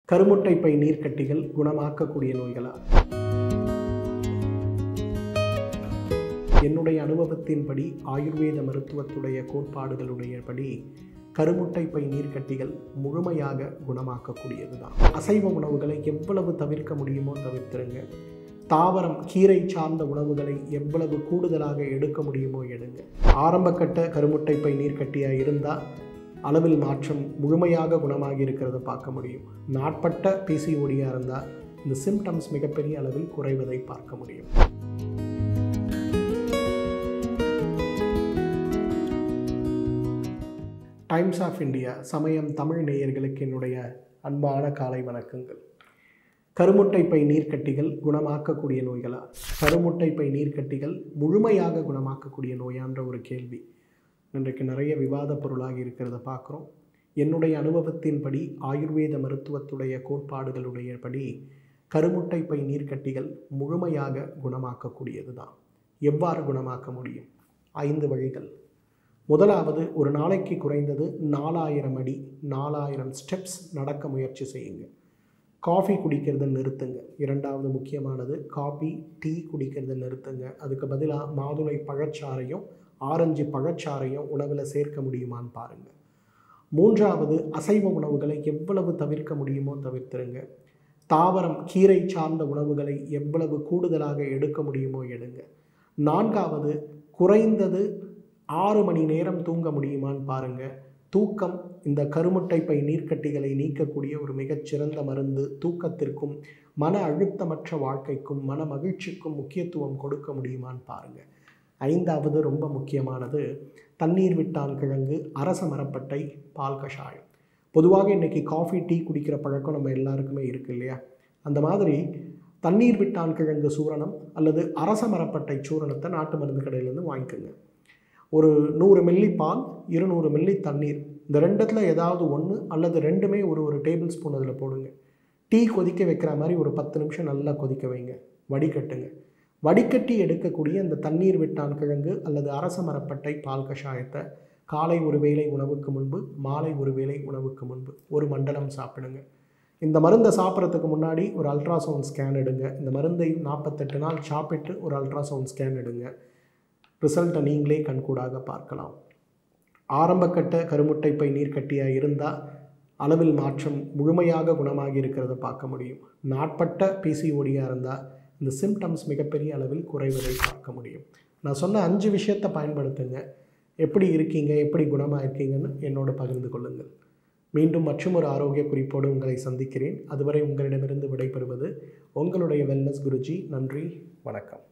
கருமுட்டை பை நீர்க்கட்டிகள் குணமாக்கக்கூடிய நோய்களா என்னுடைய அனுபவத்தின்படி ஆயுர்வேத மருத்துவத்துடைய கோட்பாடுகளுடையபடி கருமுட்டை பை நீர்க்கட்டிகள் முழுமையாக குணமாக்கக்கூடியது தான் அசைவ உணவுகளை எவ்வளவு தவிர்க்க முடியுமோ தவிர்த்துருங்க தாவரம் கீரை சார்ந்த உணவுகளை எவ்வளவு கூடுதலாக எடுக்க முடியுமோ எடுங்க ஆரம்பக்கட்ட கருமுட்டை பை நீர்க்கட்டியாக இருந்தால் அளவில் மாற்றம் முழுமையாக குணமாகி இருக்கிறத பார்க்க முடியும் நாட்பட்ட பிசிஓடியாக இருந்தால் இந்த சிம்டம்ஸ் மிகப்பெரிய அளவில் குறைவதை பார்க்க முடியும் டைம்ஸ் ஆஃப் இந்தியா சமயம் தமிழ் நேயர்களுக்கு என்னுடைய அன்பான காலை வணக்கங்கள் கருமுட்டை பை நீர்க்கட்டிகள் குணமாக்கக்கூடிய நோய்களா கருமுட்டை பை நீர்க்கட்டிகள் முழுமையாக குணமாக்கக்கூடிய நோயான்ற ஒரு கேள்வி இன்றைக்கு நிறைய விவாத பொருளாக இருக்கிறத பார்க்குறோம் என்னுடைய அனுபவத்தின்படி ஆயுர்வேத மருத்துவத்துடைய கோட்பாடுகளுடையபடி கருமுட்டை பை நீர்க்கட்டிகள் முழுமையாக குணமாக்கக்கூடியது தான் எவ்வாறு குணமாக்க முடியும் ஐந்து வழிகள் முதலாவது ஒரு நாளைக்கு குறைந்தது நாலாயிரம் அடி நாலாயிரம் ஸ்டெப்ஸ் நடக்க முயற்சி செய்யுங்க காஃபி குடிக்கிறத நிறுத்துங்க இரண்டாவது முக்கியமானது காபி டீ குடிக்கிறத நிறுத்துங்க அதுக்கு பதிலாக மாதுளை பழச்சாறையும் ஆரஞ்சு பழச்சாறையும் உணவில் சேர்க்க முடியுமான்னு பாருங்கள் மூன்றாவது அசைவ உணவுகளை எவ்வளவு தவிர்க்க முடியுமோ தவிர்த்துருங்க தாவரம் கீரை சார்ந்த உணவுகளை எவ்வளவு கூடுதலாக எடுக்க முடியுமோ எடுங்க நான்காவது குறைந்தது ஆறு மணி நேரம் தூங்க முடியுமான்னு பாருங்கள் தூக்கம் இந்த கருமுட்டை பை நீர்க்கட்டிகளை நீக்கக்கூடிய ஒரு மிகச்சிறந்த மருந்து தூக்கத்திற்கும் மன அழுத்தமற்ற வாழ்க்கைக்கும் மன மகிழ்ச்சிக்கும் முக்கியத்துவம் கொடுக்க முடியுமான்னு பாருங்கள் ஐந்தாவது ரொம்ப முக்கியமானது தண்ணீர் விட்டான் கிழங்கு அரச மரப்பட்டை பால் கஷாயம் பொதுவாக இன்றைக்கி காஃபி டீ குடிக்கிற பழக்கம் நம்ம எல்லாருக்குமே இருக்குது இல்லையா அந்த மாதிரி தண்ணீர் விட்டான் கிழங்கு சூரணம் அல்லது அரச மரப்பட்டை சூரணத்தை நாட்டு மருந்து கடையிலேருந்து வாங்கிக்கோங்க ஒரு நூறு மில்லி பால் இருநூறு மில்லி தண்ணீர் இந்த ரெண்டுத்தில் ஏதாவது ஒன்று அல்லது ரெண்டுமே ஒரு ஒரு டேபிள் ஸ்பூன் அதில் போடுங்க டீ கொதிக்க வைக்கிற மாதிரி ஒரு பத்து நிமிஷம் நல்லா கொதிக்க வைங்க வடிகட்டுங்க வடிகட்டி எடுக்கக்கூடிய அந்த தண்ணீர் விட்டான் கிழங்கு அல்லது அரச மரப்பட்டை பால் கஷாயத்தை காலை ஒரு வேளை உணவுக்கு முன்பு மாலை ஒரு வேளை உணவுக்கு முன்பு ஒரு மண்டலம் சாப்பிடுங்க இந்த மருந்தை சாப்பிட்றதுக்கு முன்னாடி ஒரு அல்ட்ராசவுண்ட் ஸ்கேன் எடுங்க இந்த மருந்தை நாற்பத்தெட்டு நாள் சாப்பிட்டு ஒரு அல்ட்ராசவுண்ட் ஸ்கேன் எடுங்க ரிசல்ட்டை நீங்களே கண்கூடாக பார்க்கலாம் ஆரம்பக்கட்ட கருமுட்டை பை நீர்க்கட்டியாக இருந்தால் அளவில் மாற்றம் முழுமையாக குணமாகி இருக்கிறத பார்க்க முடியும் நாட்பட்ட பிசிஓடியாக இருந்தால் இந்த சிம்டம்ஸ் மிகப்பெரிய அளவில் குறைவதை பார்க்க முடியும் நான் சொன்ன அஞ்சு விஷயத்தை பயன்படுத்துங்க எப்படி இருக்கீங்க எப்படி குணமாக இருக்கீங்கன்னு என்னோடு பகிர்ந்து கொள்ளுங்கள் மீண்டும் மற்றும் ஒரு ஆரோக்கிய குறிப்போடு உங்களை சந்திக்கிறேன் அதுவரை உங்களிடமிருந்து விடைபெறுவது உங்களுடைய வெல்னஸ் குருஜி நன்றி வணக்கம்